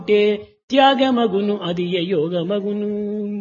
అంటే త్యాగమగును అది యోగమగును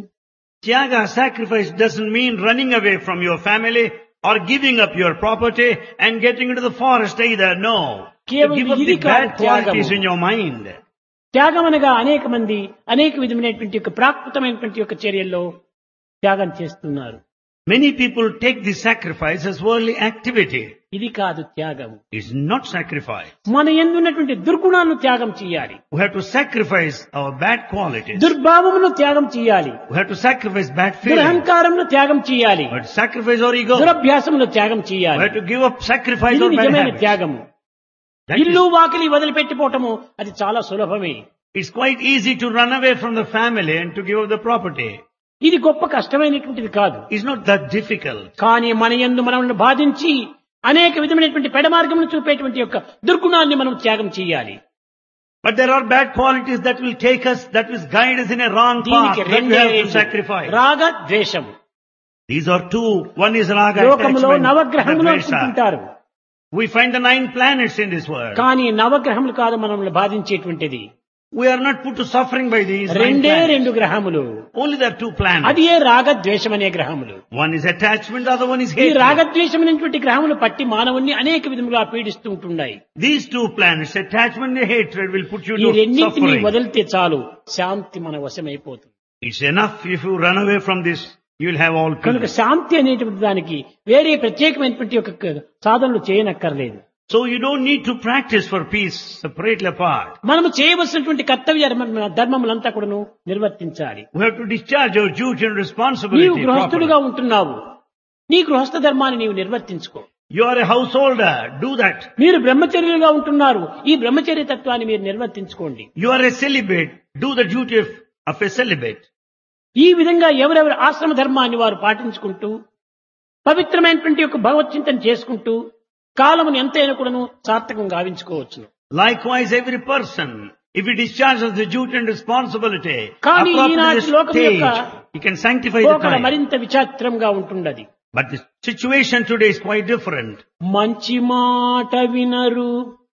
Tyaga, sacrifice doesn't mean running away from your family or giving up your property and getting into the forest either. No. You కేవలం give up ఇది the కాదు bad qualities త్యాగము. in your mind. త్యాగం అనగా అనేక మంది అనేక విధమైనటువంటి యొక్క ప్రాకృతమైనటువంటి యొక్క చర్యల్లో త్యాగం చేస్తున్నారు Many people take this sacrifice as worldly activity. ఇది కాదు త్యాగం It's not sacrifice. మన ఎందున్నటువంటి దుర్గుణాలను త్యాగం చేయాలి We have to sacrifice our bad qualities. దుర్భావమును త్యాగం చేయాలి We have to sacrifice bad feelings. దురహంకారమును త్యాగం చేయాలి We have to sacrifice our ego. We దురభ్యాసమును త్యాగం చేయాలి have to give up, sacrifice ఇది our bad నిజమైన habits. త్యాగము That is- ఇల్లు వాకిలి వదిలిపెట్టిపోవటము అది చాలా సులభమే It's quite easy to run away from the family and to give up the property. ఇది గొప్ప కష్టమైనటువంటిది కాదు It's not that difficult. కానీ మన యందు మనల్ని బాధించి అనేక విధమైనటువంటి పెడమార్గమును చూపేటువంటి యొక్క దుర్గుణాన్ని మనం త్యాగం చేయాలి But there are bad qualities that will take us, that will guide us in a wrong path దీనికి that we రెండే have to రెండు. sacrifice. రాగ ద్వేషం These are two. One is raga లోకములో attachment, నవగ్రహములు the dvesha. అనుకుంటుంటారు We find the nine planets in this world. కానీ నవగ్రహములు కాదు మనల్ని బాధించేటువంటిది We are not put to suffering by these nine రెండే planets. రెండు గ్రహములు Only there are two planets. అది ఏ రాగద్వేషం అనే గ్రహములు One is attachment, the other one is ఈ hatred. రాగద్వేషం అనేటువంటి గ్రహములు పట్టి మానవుణ్ణి అనేక విధములుగా పీడిస్తూ ఉంటున్నాయి These two planets, attachment and hatred, will put you ఈ to రెండింటినీ suffering. వదిలితే చాలు శాంతి మన వశమైపోతుంది It's enough if you run away from this, you will have all కనుక peace. శాంతి అనేటువంటి దానికి వేరే ప్రత్యేకమైనటువంటి ఒక సాధనలు చేయనక్కర్లేదు So you don't need to practice for peace separately apart. మనము చేయవలసినటువంటి కర్తవ్య ధర్మ- ధర్మములంతా కూడాను నిర్వర్తించాలి We have to discharge our duty and నీవు responsibility గృహస్థుడిగా properly. ఉంటున్నావు నీ గృహస్థ ధర్మాన్ని నీవు నిర్వర్తించుకో You are a householder, do that. మీరు బ్రహ్మచర్యులుగా ఉంటున్నారు ఈ బ్రహ్మచర్య తత్వాన్ని మీరు నిర్వర్తించుకోండి You are a celibate, do the duty of, of a celibate. ఈ విధంగా ఎవరెవరు ఆశ్రమ ధర్మాన్ని వారు పాటించుకుంటూ పవిత్రమైనటువంటి యొక్క భగవచ్చింతన చేసుకుంటూ కాలమును ఎంతైనా కూడాను సార్థకం గావించుకోవచ్చు Likewise, every person, if he discharges the duty and responsibility, కానీ appropriate ఈనాటి లోకం stage, యొక్క he can sanctify the పోకడ time. మరింత విచాత్రంగా ఉంటున్నది But the situation today is quite different. మంచి మాట వినరు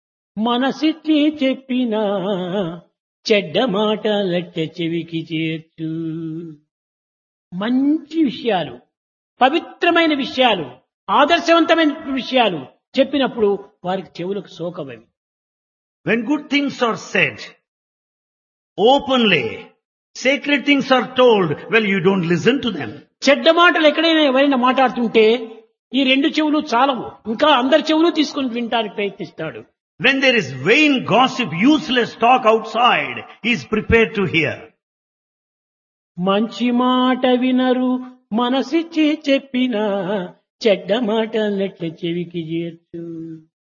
మనసిచ్చి చెప్పిన చెడ్డ మాట లట్టె చెవికి చేర్చు మంచి విషయాలు పవిత్రమైన విషయాలు ఆదర్శవంతమైన విషయాలు చెప్పినప్పుడు వారికి చెవులకు సోకవవి When good things are said openly, sacred things are told, well, you don't listen to them. చెడ్డ మాటలు ఎక్కడైనా ఎవరైనా మాట్లాడుతుంటే ఈ రెండు చెవులు చాలవు ఇంకా అందరి చెవులు తీసుకుని వినటానికి ప్రయత్నిస్తాడు When there is vain gossip, useless talk outside, he is prepared to hear. మంచి మాట వినరు మనసిచ్చి చెప్పిన చెడ్డ మాట చెవికి చేర్చు